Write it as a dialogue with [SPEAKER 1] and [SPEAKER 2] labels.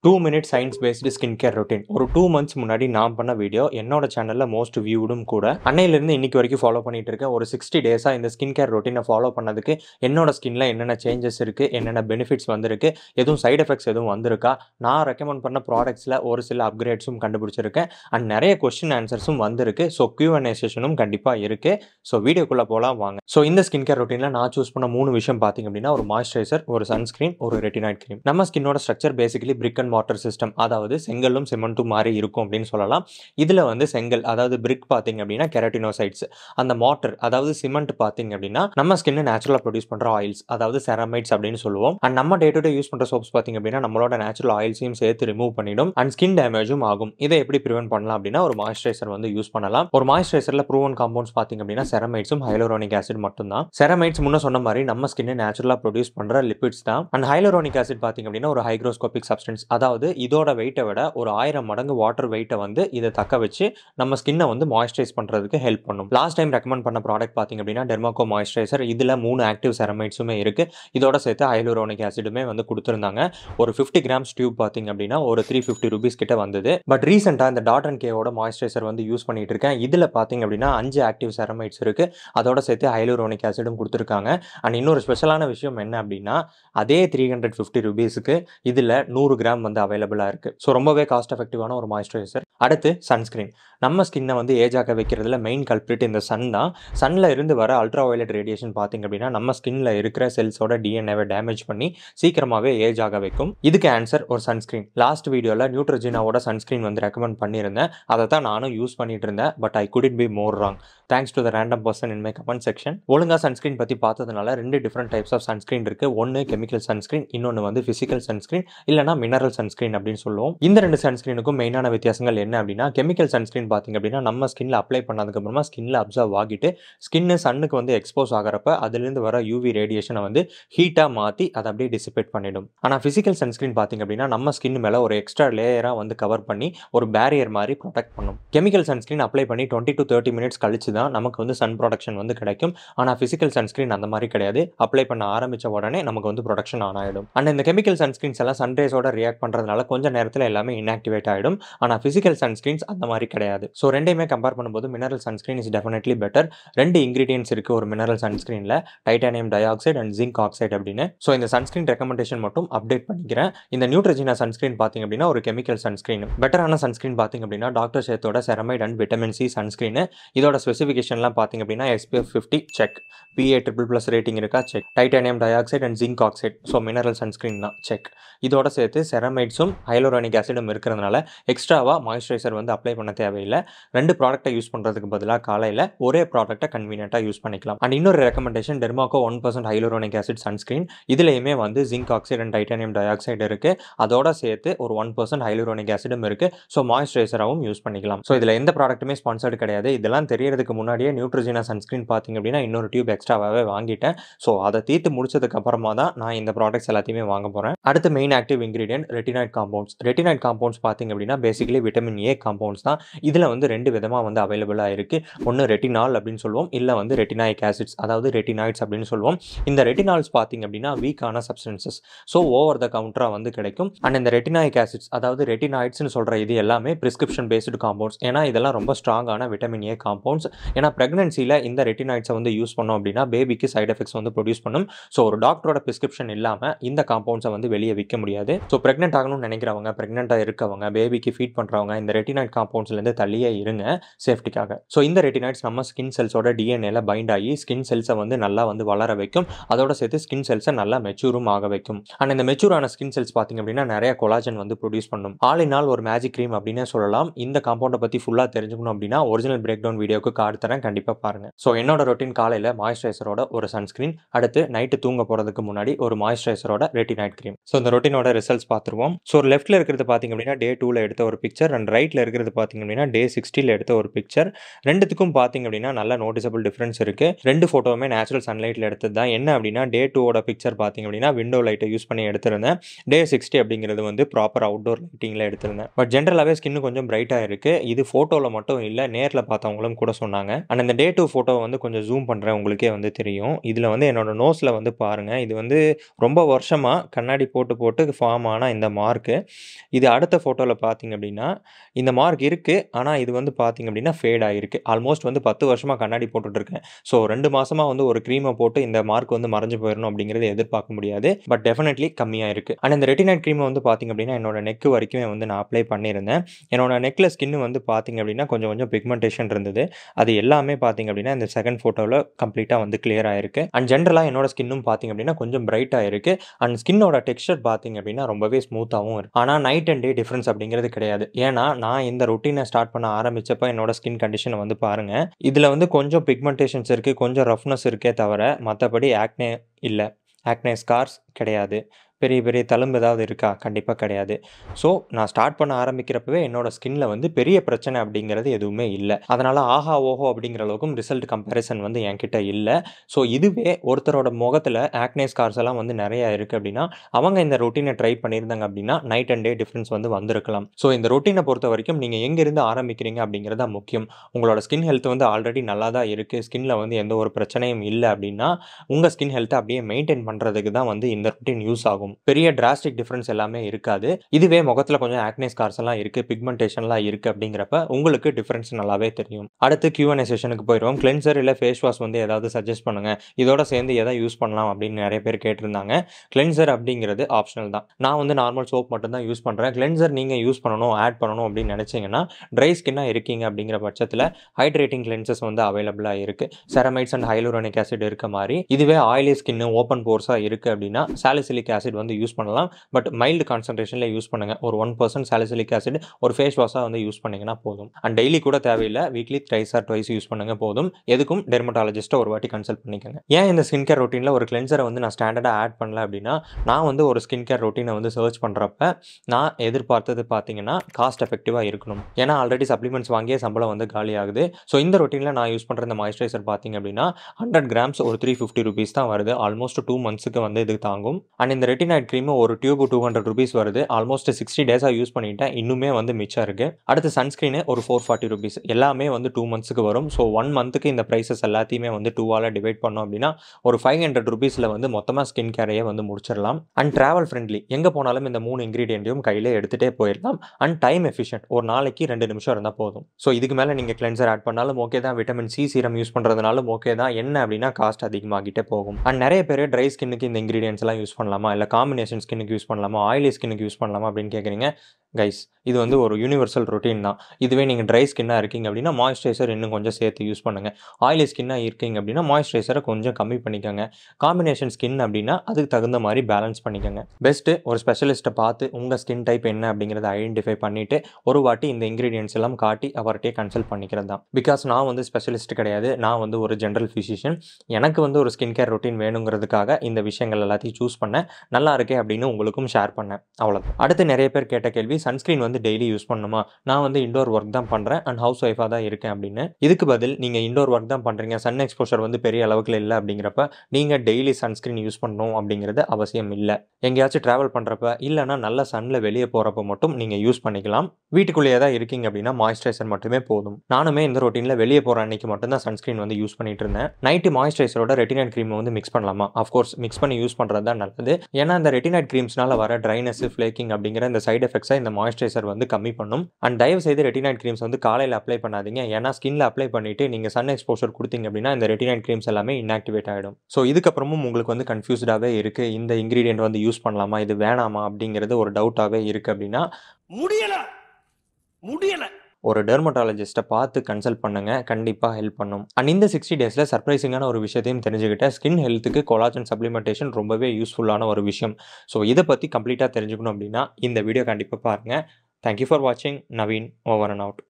[SPEAKER 1] Two minute science based skin care routine ஒரு two months முன்னாடி நான் பண்ண வீடியோ என்னோட சேனலில் மோஸ்ட் வியூடும் கூட அன்னையிலேருந்து இன்னைக்கு வரைக்கும் ஃபாலோ பண்ணிட்டு இருக்கேன் ஒரு சிக்ஸ்டி டேஸாக இந்த ஸ்கின் கேர் ரொட்டீனை ஃபாலோ பண்ணதுக்கு என்னோட ஸ்கின்ல என்னென்ன சேஞ்சஸ் இருக்குது என்னென்ன பெனிஃபிட்ஸ் வந்திருக்கு எதுவும் சைடு எஃபெக்ட்ஸ் எதுவும் வந்திருக்கா நான் ரெக்கமெண்ட் பண்ண ப்ராடக்ட்ஸில் ஒரு சில அப்கிரேட்ஸும் கண்டுபிடிச்சிருக்கேன் அண்ட் நிறைய கொஸ்டின் ஆன்சர்ஸும் வந்திருக்கு ஸோ கியூஎன்ஏ செஷனும் கண்டிப்பாக இருக்குது ஸோ வீடியோக்குள்ளே போகலாம் வாங்க ஸோ இந்த ஸ்கின் கேர் ரொட்டீனில் நான் சூஸ் பண்ண மூணு விஷயம் பார்த்தீங்க அப்படின்னா ஒரு மாய்ஸ்சரைசர் ஒரு சன்ஸ்கிரீன் ஒரு ரெட்டினாய்ட் க்ரீம் நம்ம ஸ்கின்னோட structure basically brick and water system அதாவது செங்கல்லும் சிமெண்ட்டும் மாதிரி இருக்கும் அப்படின்னு சொல்லலாம் இதில் வந்து செங்கல் அதாவது பிரிக் பார்த்தீங்க அப்படின்னா கெரட்டினோசைட்ஸ் அந்த மாட்டர் அதாவது சிமெண்ட் பார்த்தீங்க அப்படின்னா நம்ம ஸ்கின்னு நேச்சுரலாக ப்ரொடியூஸ் பண்ணுற ஆயில்ஸ் அதாவது செரமைட்ஸ் அப்படின்னு சொல்லுவோம் அண்ட் நம்ம டே டு டே யூஸ் பண்ணுற சோப்ஸ் பார்த்தீங்க அப்படின்னா நம்மளோட நேச்சுரல் ஆயில்ஸையும் சேர்த்து ரிமூவ் பண்ணிடும் அண்ட் ஸ்கின் டேமேஜும் ஆகும் இதை எப்படி ப்ரிவென்ட் பண்ணலாம் அப்படின்னா ஒரு மாய்ஸ்சரைசர் வந்து யூஸ் பண்ணலாம் ஒரு மாய்ஸ்சரைசரில் ப்ரூவன் காம்பவுண்ட்ஸ் பார்த்தீங்க அப்படின்னா செரமைட்ஸும் ஹைலோரோனிக் ஆசிட் மட்டும்தான் செரமைட்ஸ் முன்ன சொன்ன மாதிரி நம்ம ஸ்கின்னு நேச்சுரலாக ப்ரொடியூஸ் பண்ணுற லிபிட்ஸ் தான் அண்ட் ஹைலோரோனிக் ஆசிட் பார்த்தீங்க அப்படின்னா ஒரு ஹைக்ரோஸ்கோபிக் சப்ஸ்டன்ஸ் அதாவது இதோட வெயிட்டை விட ஒரு ஆயிரம் மடங்கு வாட்டர் வெயிட்டை வந்து இதை தக்க வச்சு நம்ம ஸ்கின்னை வந்து மாய்ஸ்சரைஸ் பண்ணுறதுக்கு ஹெல்ப் பண்ணும் லாஸ்ட் டைம் ரெக்கமெண்ட் பண்ண ப்ராடக்ட் பார்த்தீங்க அப்படின்னா டெர்மாக்கோ மாய்ஸ்சரைசர் இதில் மூணு ஆக்டிவ் செரமைட்ஸுமே இருக்குது இதோட சேர்த்து ஹைலோரோனிக் ஆசிடுமே வந்து கொடுத்துருந்தாங்க ஒரு ஃபிஃப்டி கிராம்ஸ் டியூப் பார்த்தீங்க அப்படின்னா ஒரு த்ரீ ஃபிஃப்டி ருபீஸ் கிட்ட வந்தது பட் ரீசெண்டாக இந்த டாட் அண்ட் கேவோட மாய்ஸ்சரைசர் வந்து யூஸ் பண்ணிட்டு இருக்கேன் இதில் பார்த்தீங்க அப்படின்னா அஞ்சு ஆக்டிவ் செரமைட்ஸ் இருக்குது அதோட சேர்த்து ஹைலோரோனிக் ஆசிடும் கொடுத்துருக்காங்க அண்ட் இன்னொரு ஸ்பெஷலான விஷயம் என்ன அப்படின்னா அதே த்ரீ ஹண்ட்ரட் ஃபிஃப்டி ருபீஸுக்கு இதில் நூறு கிராம் வந்து அவைலபிளாக இருக்குது ஸோ ரொம்பவே காஸ்ட் எஃபெக்டிவான ஒரு மாய்ஸ்சரைசர் அடுத்து சன்ஸ்கிரீன் நம்ம ஸ்கின்னை வந்து ஏஜ் ஆக வைக்கிறதுல மெயின் கல்பிரிட் இந்த சன் தான் சன்னில் இருந்து வர அல்ட்ரா வயலட் ரேடியேஷன் பார்த்திங்க அப்படின்னா நம்ம ஸ்கின்ல இருக்கிற செல்ஸோட டிஎன்ஏவை டேமேஜ் பண்ணி சீக்கிரமாகவே ஏஜ் ஆக வைக்கும் இதுக்கு ஆன்சர் ஒரு சன்ஸ்கிரீன் லாஸ்ட் வீடியோவில் நியூட்ரஜினாவோட சன்ஸ்கிரீன் வந்து ரெக்கமெண்ட் பண்ணியிருந்தேன் அதை தான் நானும் யூஸ் பண்ணிட்டு இருந்தேன் but I couldn't be more wrong thanks to the random person in my comment section ஒழுங்காக சன்ஸ்கிரீன் பற்றி பார்த்ததுனால ரெண்டு டிஃப்ரெண்ட் டைப்ஸ் ஆஃப் சன்ஸ்கிரீன் இருக்குது ஒன்று கெமிக்கல் சன்ஸ்கிரீன் இன்னொன்று வந்து ஃபிசிக்கல் சன்ஸ்கிரீன் இல்லைனா மினரல் சன்ஸ்கிரீன் அப்படின்னு சொல்லுவோம் இந்த ரெண்டு சன்ஸ்கிரீனுக்கும் மெயினான வித்தியாசங்கள் என்ன அப்படின்னா கெமிக்கல் சன்ஸ்கிரீன் பார்த்திங்க அப்படின்னா நம்ம ஸ்கின்ல அப்ளை பண்ணதுக்கப்புறமா ஸ்கின்ல அப்சர்வ் ஆகிட்டு ஸ்கின்னு சன்னுக்கு வந்து எக்ஸ்போஸ் ஆகிறப்ப அதுலேருந்து வர யூவி ரேடியேஷனை வந்து ஹீட்டாக மாற்றி அதை அப்படியே டிசிபேட் பண்ணிடும் ஆனால் ஃபிசிக்கல் சன்ஸ்கிரீன் பார்த்திங்க அப்படின்னா நம்ம ஸ்கின் மேலே ஒரு எக்ஸ்ட்ரா லேயராக வந்து கவர் பண்ணி ஒரு பேரியர் மாதிரி ப்ரொடெக்ட் பண்ணும் கெமிக்கல் சன்ஸ்கிரீன் அப்ளை பண்ணி டுவெண்ட்டி டு தேர்ட்டி மினிட்ஸ் கழிச்சு தான் நமக்கு வந்து சன் ப்ரொடக்ஷன் வந்து கிடைக்கும் ஆனால் ஃபிசிக்கல் சன்ஸ்கிரீன் அந்த மாதிரி கிடையாது அப்ளை பண்ண ஆரம்பித்த உடனே நமக்கு வந்து ப்ரொடக்ஷன் ஆன் ஆகிடும் அண்ட் இந்த கெமிக்கல் சன்ஸ்கிரீன்ஸ் எல்லாம் சன்ரேஸோட ரியாக்ட் பண்ணுறதுனால கொஞ்சம் நேரத்தில் எல்லாமே இன்ஆக்டிவேட் ஆகிடும் ஆனால் ஃபிசிக்கல் சன்ஸ்கிரீன்ஸ் அந்த மாதிரி கிடையாது ஸோ ரெண்டையுமே கம்பேர் பண்ணும்போது mineral sunscreen is definitely better ரெண்டு இன்கிரீடியன்ஸ் இருக்குது ஒரு மினரல் சன்ஸ்கிரீனில் titanium dioxide and zinc oxide அப்படின்னு ஸோ இந்த சன்ஸ்கிரீன் ரெக்கமெண்டேஷன் மட்டும் அப்டேட் பண்ணிக்கிறேன் இந்த நியூட்ரஜினா சன்ஸ்கிரீன் பார்த்திங்க அப்படின்னா ஒரு கெமிக்கல் சன்ஸ்கிரீன் பெட்டரான சன்ஸ்கிரீன் பார்த்திங்க அப்படின்னா டாக்டர் சேத்தோட ceramide and vitamin C sunscreen இதோட ஸ்பெசிஃபிகேஷன்லாம் பார்த்திங்க அப்படின்னா SPF fifty check PA triple plus rating இருக்கா check titanium dioxide and zinc oxide so mineral sunscreen தான் செக் இதோட சேர்த்து செரமைட்ஸும் ஹைலோரானிக் ஆசிடும் இருக்கிறதுனால எக்ஸ்ட்ராவாக மாய்ஸ்சரைசர் வந்து அப்ளை பண்ண தேவையில்லை ரெண்டு ப்ராடக்ட்டை யூஸ் பண்ணுறதுக்கு பதிலாக காலையில் ஒரே ப்ராடக்ட்டை கன்வீனியண்ட்டாக யூஸ் பண்ணிக்கலாம் அண்ட் இன்னொரு recommendation Dermaco one percent hyaluronic acid sunscreen இதுலேயுமே வந்து zinc oxide and titanium dioxide இருக்குது அதோட சேர்த்து ஒரு ஒன் பர்சன்ட் ஹைலோரானிக் ஆசிடும் இருக்குது ஸோ மாய்ஸ்சரைசராகவும் யூஸ் பண்ணிக்கலாம் ஸோ இதில் எந்த ப்ராடக்ட்டுமே ஸ்பான்சர்டு கிடையாது இதெல்லாம் தெரியறதுக்கு முன்னாடியே நியூட்ரஜினா சன்ஸ்கிரீன் பார்த்திங்க அப்படின்னா இன்னொரு டியூப் எக்ஸ்ட்ராவாகவே வாங்கிட்டேன் ஸோ அதை தீர்த்து முடிச்சதுக்கு அப்புறமா தான் நான் இந்த ப்ராடக்ட்ஸ் எல்லாத்தையுமே வாங்க போகிறேன் அடுத்து main active ingredient retinoid compounds retinoid compounds பார்த்திங்க அப்படின்னா பேசிக்கலி விட்டமின் ஏ காம்பவுண்ட்ஸ் தான் இதில் வந்து ரெண்டு விதமாக வந்து அவைலபிளாக இருக்குது ஒன்று ரெட்டினால் அப்படின்னு சொல்லுவோம் இல்லை வந்து ரெட்டினாயிக் ஆசிட்ஸ் அதாவது ரெட்டினாய்ட்ஸ் அப்படின்னு சொல்லுவோம் இந்த ரெட்டினால்ஸ் பார்த்திங்க அப்படின்னா வீக்கான சப்ஸ்டன்சஸ் ஸோ ஓவர் த கவுண்டராக வந்து கிடைக்கும் அண்ட் இந்த ரெட்டினாயிக் ஆசிட்ஸ் அதாவது ரெட்டினாய்ட்ஸ்னு சொல்கிற இது எல்லாமே ப்ரிஸ்கிரிப்ஷன் பேஸ்டு காம்பவுண்ட்ஸ் ஏன்னா இதெல்லாம் ரொம்ப ஸ்ட்ராங்கான விட்டமின் ஏ காம்பவுண்ட்ஸ் ஏன்னா ப்ரெக்னன்சியில் இந்த ரெட்டினாய்ட்ஸை வந்து யூஸ் பண்ணோம் அப்படின்னா பேபிக்கு சைட் எஃபெக்ட்ஸ் வந்து ப்ரொடியூஸ் பண்ணும் ஸோ ஒரு டாக்டரோட ப்ரிஸ்கிரிப்ஷன் இல்லாமல் இந்த காம்பவுண்ட்ஸை வந்து வெளியே விற்க முடியாது ஸோ ப்ரெக்னென்ட் ஆகணும்னு நினைக்கிறவங்க ப்ரெக்னெண்ட்டாக இருக்கவங்க பேபிக்கு ஃபீட் பண்ணுறவங்க இந்த ரெட்டினாய்ட் காம்பவுண்ட்ஸ்லேருந்து தள்ளியே இருங்க சேஃப்டிக்காக ஸோ இந்த ரெட்டினாய்ட்ஸ் நம்ம ஸ்கின் செல்ஸோட டிஎன்ஏல பைண்ட் ஆகி ஸ்கின் செல்ஸை வந்து நல்லா வந்து வளர வைக்கும் அதோட சேர்த்து ஸ்கின் செல்ஸை நல்லா மெச்சூரும் ஆக வைக்கும் அண்ட் இந்த மெச்சூரான ஸ்கின் செல்ஸ் பார்த்திங்க அப்படின்னா நிறைய கொலாஜன் வந்து ப்ரொடியூஸ் பண்ணும் ஆல் இன் ஆல் ஒரு மேஜிக் க்ரீம் அப்படின்னே சொல்லலாம் இந்த காம்பவுண்டை பற்றி ஃபுல்லாக தெரிஞ்சுக்கணும் அப்படின்னா ஒரிஜினல் பிரேக் டவுன் வீடியோக்கு கார்டு தரேன் கண்டிப்பாக பாருங்கள் ஸோ என்னோட ரொட்டீன் காலையில் மாய்ஸ்சரைசரோட ஒரு சன்ஸ்கிரீன் அடுத்து நைட்டு தூங்க போகிறதுக்கு முன்னாடி ஒரு மாய்ஸ்சரைசரோட ரெட்டினைட் க்ரீம் ஸோ இந்த ரொட்டீனோட ரிசல்ட்ஸ் பார்த்துருவோம் ஸோ லெஃப்ட்டில் இருக்கிறது பார்த்திங்க அப்படின்னா டே டூவில் எடுத்த ஒரு பிக்சர் அண்ட் ரைட்டில் இருக்கிறது பார்த்திங்க அப்படின்னா டே சிக்ஸ்டியில் எடுத்த ஒரு பிக்சர் ரெண்டுத்துக்கும் பார்த்திங்க அப்படின்னா நல்ல நோட்டிசபிள் டிஃப்ரென்ஸ் இருக்குது ரெண்டு ஃபோட்டோவுமே நேச்சுரல் சன்லைட்டில் எடுத்தது தான் என்ன அப்படின்னா டே டூவோட பிக்சர் பார்த்திங்க அப்படின்னா விண்டோ லைட்டை யூஸ் பண்ணி எடுத்திருந்தேன் டே சிக்ஸ்டி அப்படிங்கிறது வந்து ப்ராப்பர் அவுட்டோர் லைட்டிங்கில் எடுத்திருந்தேன் பட் ஜென்ரலாகவே ஸ்கின்னு கொஞ்சம் பிரைட்டாக இருக்குது இது ஃபோட்டோவில் மட்டும் இல்லை நேரில் பார்த்தவங்களும் கூட சொன்னாங்க அண்ட் இந்த டே டூ ஃபோட்டோ வந்து கொஞ்சம் ஜூம் பண்ணுறேன் உங்களுக்கே வந்து தெரியும் இதில் வந்து என்னோட நோஸில் வந்து பாருங்கள் இது வந்து ரொம்ப வருஷமாக கண்ணாடி போட்டு போட்டு ஃபார்ம் ஆன இந்த மார்க்கு. இது அடுத்த ஃபோட்டோல பார்த்தீங்க அப்படின்னா, இந்த மார்க் இருக்கு. ஆனா இது வந்து பார்த்தீங்க அப்படின்னா ஃபேட் ஆயிருக்கு. ஆல்மோஸ்ட் வந்து 10 வருஷமா கண்ணாடி போட்டுட்டு இருக்கேன். ஸோ 2 மாசமா வந்து ஒரு கிரீம போட்டு இந்த மார்க் வந்து மறைஞ்சு போயிறணும் அப்படிங்கிறத எதிர்பார்க்க முடியாது. பட் டெஃபினெட்லி கம்மியா இருக்கு. அண்ட் இந்த ரெட்டினாய்ட் கிரீம வந்து பார்த்தீங்க அப்படின்னா, என்னோட நெக் வரைக்குமே வந்து நான் அப்ளை பண்ணியிருந்தேன். என்னோட நெக்ல ஸ்கின் வந்து பார்த்தீங்க அப்படின்னா, கொஞ்சம் கொஞ்சம் பிக்மென்டேஷன் இருந்தது. அது எல்லாமே பார்த்தீங்க அப்படின்னா, இந்த செகண்ட் ஃபோட்டோல கம்ப்ளீட்டா வந்து கிளியர் ஆயிருக்கு. அண்ட் ஜென்ரலா என்னோட ஸ்கின்னும் பார்த்தீங்க அப்படின்னா, கொஞ்சம் பிரைட்டா இருக்கு. அண்ட் ஸ்கின்னோட டெக்ஸ்சர் பார்த்தீங்க அப்படின்னா, ரொம்பவே ஸ்மூத்தாவும் இருக்கு. ஆனா நைட் அண்ட் டே டிஃபரன்ஸ் அப்படிங்கிறது கிடையாது. ஏன்னா, நான் இந்த ரொட்டீன ஸ்டார்ட் பண்ண ஆரம்பிச்சப்ப என்னோட ஸ்கின் கண்டிஷன வந்து பாருங்க. இதுல வந்து கொஞ்சம் பிக்மென்டேஷன்ஸ் இருக்கு. கொஞ்சம் ரஃப்னஸ் இருக்கே தவிர, மத்தபடி ஆக்னே இல்ல. ஆக்னே ஸ்கார்ஸ் கிடையாது. பெரிய பெரிய தழும்பு ஏதாவது இருக்கா? கண்டிப்பா கிடையாது. ஸோ நான் ஸ்டார்ட் பண்ண ஆரம்பிக்கிறப்பவே என்னோட ஸ்கின்ல வந்து பெரிய பிரச்சனை அப்படிங்கிறது எதுவுமே இல்ல. அதனால ஆஹா! ஓஹோ! அப்படிங்கிற அளவுக்கும் ரிசல்ட் கம்பேரிசன் வந்து என்கிட்ட இல்ல. ஸோ இதுவே ஒருத்தரோட முகத்துல ஆக்னே ஸ்கார்ஸ் எல்லாம் வந்து நெறையா இருக்கு அப்படின்னா, அவங்க இந்த ரொட்டீன ட்ரை பண்ணியிருந்தாங்க அப்படின்னா, நைட் அண்ட் டே டிஃபரன்ஸ் வந்து வந்திருக்கலாம். ஸோ இந்த ரொட்டீன பொறுத்தவரைக்கும் நீங்க எங்கிருந்து ஆரம்பிக்கிறீங்க அப்படிங்கிறது தான் முக்கியம். உங்களோட ஸ்கின் ஹெல்த் வந்து ஆல்ரெடி நல்லா தான் இருக்கு. ஸ்கின்ல வந்து எந்த ஒரு பிரச்சனையும் இல்ல அப்படின்னா, உங்க ஸ்கின் ஹெல்த்த அப்படியே மெயின்டெயின் பண்றதுக்கு தான் வந்து இந்த ரொட்டீன் யூஸ் ஆகும். பெரிய டிராஸ்டிக் டிஃபரன்ஸ் எல்லாமே இருக்காது. இதுவே முகத்துல கொஞ்சம் ஆக்னே ஸ்கார்ஸ் எல்லாம் இருக்கு. பிக்மென்டேஷன்லாம் இருக்கு அப்படிங்கிறப்ப, உங்களுக்கு டிஃபரன்ஸ் நல்லாவே தெரியும். அடுத்து Q&A செஷனுக்கு போயிருவோம். கிளென்சர் இல்ல ஃபேஸ் வாஷ் வந்து ஏதாவது சஜெஸ்ட் பண்ணுங்க. இதோட சேர்ந்து எத யூஸ் பண்ணலாம் அப்படின்னு நெறைய பேர் கேட்டிருந்தாங்க. கிளென்சர் அப்படிங்கிறது ஆப்ஷனல் தான். நான் வந்து நார்மல் சோப் மட்டும் தான் யூஸ் பண்றேன். கிளென்சர் நீங்க யூஸ் பண்ணணும், ஆட் பண்ணணும் அப்படின்னு நெனைச்சீங்கன்னா, ட்ரை ஸ்கின்னா இருக்கீங்க அப்படிங்கிற பட்சத்துல ஹைட்ரேட்டிங் கிளென்சஸ் வந்து அவைலபிளா இருக்கு. செரமைட்ஸ் அண்ட் ஹைலூரோனிக் ஆசிட் இருக்க மாரி. இதுவே ஆயிலி ஸ்கின், ஓப்பன் போர்ஸா இருக்கு அப்படின்னா, சாலிசிலிக் ஆசிட் வந்து யூஸ் பண்ணலாம். பட் மைல்டு கான்சன்ட்ரேஷன்ல யூஸ் பண்ணுங்க. ஒரு 1% சாலிசிலிக் ஆசிட் ஒரு ஃபேஸ் வாஷா வந்து யூஸ் பண்ணீங்கன்னா போதும். அண்ட் டெய்லி கூட தேவையில்ல. Weekly thrice or twice use பண்ணுங்க போதும். எதுக்கும் டெர்மடாலஜிஸ்ட்ட ஒரு வாட்டி கன்சல்ட் பண்ணிக்கங்க. ஏன் இந்த ஸ்கின் கேர் ரொட்டீன்ல ஒரு கிளென்சர வந்து நான் ஸ்டாண்டர்டா ஆட் பண்ணல அப்படின்னா, நான் வந்து ஒரு ஸ்கின் கேர் ரொட்டீன வந்து சர்ச் பண்றப்ப, நான் எதிர்பார்த்தது பார்த்தீங்கன்னா, காஸ்ட் எஃபெக்டிவா இருக்கணும். ஏன்னா ஆல்ரெடி சப்ளிமெண்ட்ஸ் வாங்கியே சம்பளம் வந்து காலியாகுது. ஸோ இந்த ரொட்டீன்ல நான் யூஸ் பண்ற இந்த மாய்ஸ்சரைசர் பார்த்தீங்க அப்படின்னா, 100 கிராம்ஸ் ஒரு ₹350 தான் வருது. ஆல்மோஸ்ட் 2 மந்த்ஸ்க்கு வந்து இது தாங்கும். அண்ட் இந்த ரெட்டினாய்ட் கிரீம் ஒரு டியூப் ₹200 வருது. ஆல்மோஸ்ட் 60 டேஸா யூஸ் பண்ணிட்டேன். இன்னுமே வந்து மிச்சம் இருக்கு. அடுத்து சன்ஸ்கிரீன் ஒரு ₹440 எல்லாமே வந்து 2 மந்த்ஸ்க்கு வரும். ஸோ 1 மந்த்க்கு இந்த பிரைஸஸ் எல்லாத்தையுமே வந்து 2வால டிவைட் பண்ணோம் அப்படின்னா, ஒரு ₹500ல வந்து மொத்தமா ஸ்கின் கேரையே வந்து முடிச்சிடலாம். And travel friendly. எங்க போனாலும் இந்த 3 இன்கிரீடியன்ட்டையும் கையில எடுத்துட்டே போயிரலாம். And time efficient. ஒரு நாளைக்கு 2 நிமிஷம் இருந்தா போதும். ஸோ இதுக்கு மேல நீங்க கிளென்சர் ஆட் பண்ணாலும் ஓகே தான். விட்டமின் சி சீரம் யூஸ் பண்றதுனாலும் ஓகே தான். என்ன அப்படின்னா காஸ்ட் அதிகமாகிட்டே போகும். அண்ட் நெறைய பேரு ட்ரை ஸ்கின்னுக்கு இந்த இன்கிரீடியன்ட்ஸ் எல்லாம் யூஸ் பண்ணலாமா? இல்ல காம்பினேஷன் ஸ்கின்னுக்கு யூஸ் பண்ணலாமா? ஆயிலி ஸ்கின்னுக்கு யூஸ் பண்ணலாமா? அப்படின்னு கேட்குறீங்க. கைஸ் இது வந்து ஒரு யூனிவர்சல் ரொட்டீன் தான். இதுவே நீங்க ட்ரை ஸ்கின்னா இருக்கீங்க அப்படின்னா, மாய்ஸ்சரைசர் இன்னும் கொஞ்சம் சேர்த்து யூஸ் பண்ணுங்க. ஆயிலி ஸ்கின்னா இருக்கீங்க அப்படின்னா, மாய்ஸ்சரைசர கொஞ்சம் கம்மி பண்ணிக்கங்க. காம்பினேஷன் ஸ்கின் அப்படின்னா, அதுக்கு தகுந்த மாரி பேலன்ஸ் பண்ணிக்கங்க. பெஸ்ட்டு ஒரு ஸ்பெஷலிஸ்ட்ட பார்த்து உங்க ஸ்கின் டைப் என்ன அப்படிங்கிறத ஐடென்டிஃபை பண்ணிட்டு, ஒரு வாட்டி இந்த இன்கிரீடியன்ட்ஸ் எல்லாம் காட்டி அவர்ட்டயே கன்சல்ட் பண்ணிக்கிறது தான். பிகாஸ் நான் வந்து ஸ்பெஷலிஸ்ட் கிடையாது. நான் வந்து ஒரு ஜெனரல் பிசிஷியன். எனக்கு வந்து ஒரு ஸ்கின் கேர் ரொட்டீன் வேணுங்கிறதுக்காக இந்த விஷயங்கள் எல்லாத்தையும் சூஸ் பண்ணேன். நல்லா இருக்கே அப்படின்னு உங்களுக்கும் ஷேர் பண்ணேன். அவ்வளோதான். அடுத்து நெறைய பேர் கேட்ட கேள்வி, சன்ஸ்கிரீன் வந்து டெய்லி யூஸ் பண்ணணுமா? நான் வந்து இன்டோர் ஒர்க் தான் பண்றேன். அண்ட் ஹவுஸ் ஒய்ஃபா தான் இருக்கேன் அப்படின்னு. இதுக்கு பதில் நீங்க இன்டோர் ஒர்க் தான் பண்றீங்க. சன் எக்ஸ்போஷர் வந்து பெரிய அளவுக்குல இல்ல அப்படிங்கிறப்ப, நீங்க டெய்லி சன்ஸ்கிரீன் யூஸ் பண்ணணும் அப்படிங்கிறது அவசியம் இல்ல. எங்கேயாச்சும் டிராவல் பண்றப்ப, இல்லன்னா நல்ல சன்ல வெளிய போறப்ப மட்டும் நீங்க யூஸ் பண்ணிக்கலாம். வீட்டுக்குள்ளேயே தான் இருக்கீங்க அப்படின்னா, மாய்ஸ்சரைசர் மட்டுமே போதும். நானுமே இந்த ரொட்டீன்ல வெளிய போற அன்னைக்கு மட்டும் தான் சன்ஸ்கிரீன் வந்து யூஸ் பண்ணிட்டு இருந்தேன். நைட்டு மாய்ஸ்சரைசரோட ரெட்டினாய்ட் கிரீம வந்து மிக்ஸ் பண்ணலாமா? ஆஃப்கோர்ஸ் மிக்ஸ் பண்ணி யூஸ் பண்றது தான் நல்லது. ஏன்னா இந்த ரெட்டினாய்ட் கிரீம்ஸ்னால வர ட்ரைனஸ், ஃப்ளேக்கிங் அப்படிங்கிற இந்த சைட் எஃபெக்ட்ஸ இந்த மாய்ஸ்சரைசர் வந்து கம்மி பண்ணும். அண்ட் தயவு செய்து ரெட்டினாய்ட் கிரீம்ஸ் வந்து காலையில அப்ளை பண்ணாதீங்க. ஏன்னா ஸ்கின்ல அப்ளை பண்ணிட்டு நீங்க சன் எக்ஸ்போஷர் குடுத்தீங்க அப்படின்னா, இந்த ரெட்டினாய்ட் கிரீம்ஸ் எல்லாமே இன்ஆக்டிவேட் ஆயிடும். ஸோ இதுக்கப்புறமும் உங்களுக்கு வந்து கன்ஃப்யூஸ்டாவே இருக்கு. இந்த இன்கிரீடியன்ட் வந்து யூஸ் பண்ணலாமா? இது வேணாமா? அப்படிங்கிறது ஒரு டவுட்டாவே இருக்கு அப்படின்னா,
[SPEAKER 2] முடியல முடியல
[SPEAKER 1] ஒரு டெர்மடாலஜிஸ்ட்ட பார்த்து கன்சல்ட் பண்ணுங்க. கண்டிப்பா ஹெல்ப் பண்ணும். அண்ட் இந்த 60 டேஸ்ல சர்ப்ரைசிங்கான ஒரு விஷயத்தையும் தெரிஞ்சுக்கிட்டேன். ஸ்கின் ஹெல்த்துக்கு கொலாஜன் சப்ளிமெண்டேஷன் ரொம்பவே யூஸ்ஃபுல்லான ஒரு விஷயம். ஸோ இத பத்தி கம்ப்ளீட்டா தெரிஞ்சுக்கணும் அப்படின்னா, இந்த வீடியோ கண்டிப்பா பாருங்க. தேங்க் யூ ஃபார் வாட்சிங். Naveen over and out.